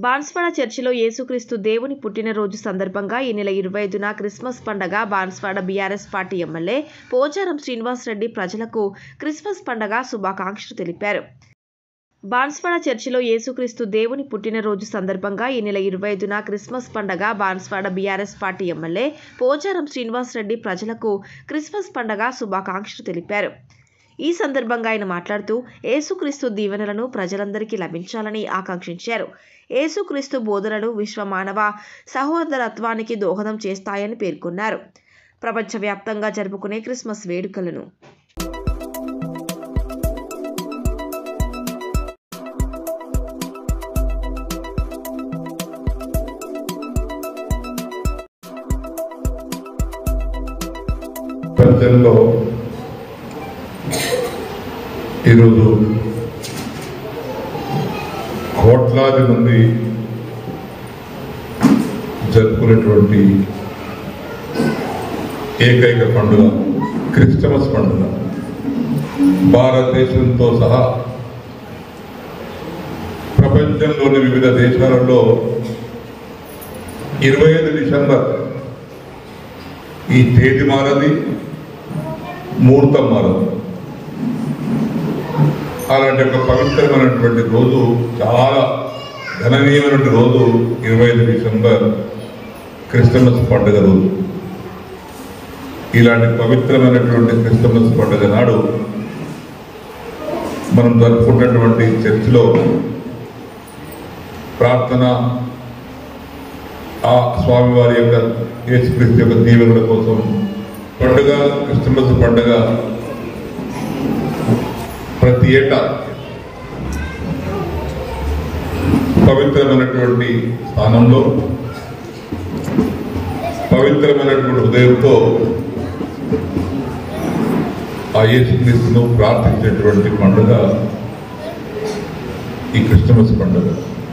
బాన్స్వాడ చర్చిలో యేసుక్రీస్తు దేవుని పుట్టినరోజు సందర్భంగా ఈ నెల ఇరవై ఐదున క్రిస్మస్ పండగ Banswada BRS party MLA Pocharam Srinivas Reddy ప్రజలకు క్రిస్మస్ పండగ శుభాకాంక్షలు తెలిపారు బాన్స్వాడ చర్చిలో యేసుక్రీస్తు దేవుని పుట్టినరోజు సందర్భంగా ఈ నెల ఇరవై ఐదున క్రిస్మస్ పండగ Banswada BRS party MLA Pocharam Srinivas Reddy ప్రజలకు క్రిస్మస్ పండగ శుభాకాంక్షలు తెలిపారు ఈ సందర్భంగా ఆయన మాట్లాడుతూ యేసుక్రీస్తు దీవెనలను ప్రజలందరికీ లభించాలని ఆకాంక్షించారు యేసుక్రీస్తు బోధనలు విశ్వ మానవ సహోదరత్వానికి దోహదం చేస్తాయని పేర్కొన్నారు ప్రపంచవ్యాప్తంగా జరుపుకునే క్రిస్మస్ వేడుకలను ప్రజల్లో ఈరోజు కోట్లాది మంది జరుపుకునేటువంటి ఏకైక పండుగ క్రిస్టమస్ పండుగ భారతదేశంతో సహా ప్రపంచంలోని వివిధ దేశాలలో ఇరవై ఐదు డిసెంబర్ ఈ తేదీ మారది ముహూర్తం మారదు అలాంటి ఒక పవిత్రమైనటువంటి రోజు చాలా ఘననీయమైనటువంటి రోజు ఇరవై ఐదు డిసెంబర్ క్రిస్టమస్ పండుగ రోజు ఇలాంటి పవిత్రమైనటువంటి క్రిస్టమస్ పండుగ నాడు మనం జరుపుకున్నటువంటి చర్చిలో ప్రార్థన ఆ స్వామివారి యొక్క యేసుక్రీస్తు యొక్క దీవెనల కోసం పండుగ క్రిస్టమస్ పండుగ ప్రతి ఏటా పవిత్రమైనటువంటి స్థానంలో పవిత్రమైనటువంటి హృదయంతో ఆ యేసుక్రీస్తును ప్రార్థించేటువంటి పండుగ ఈ క్రిస్టమస్ పండుగ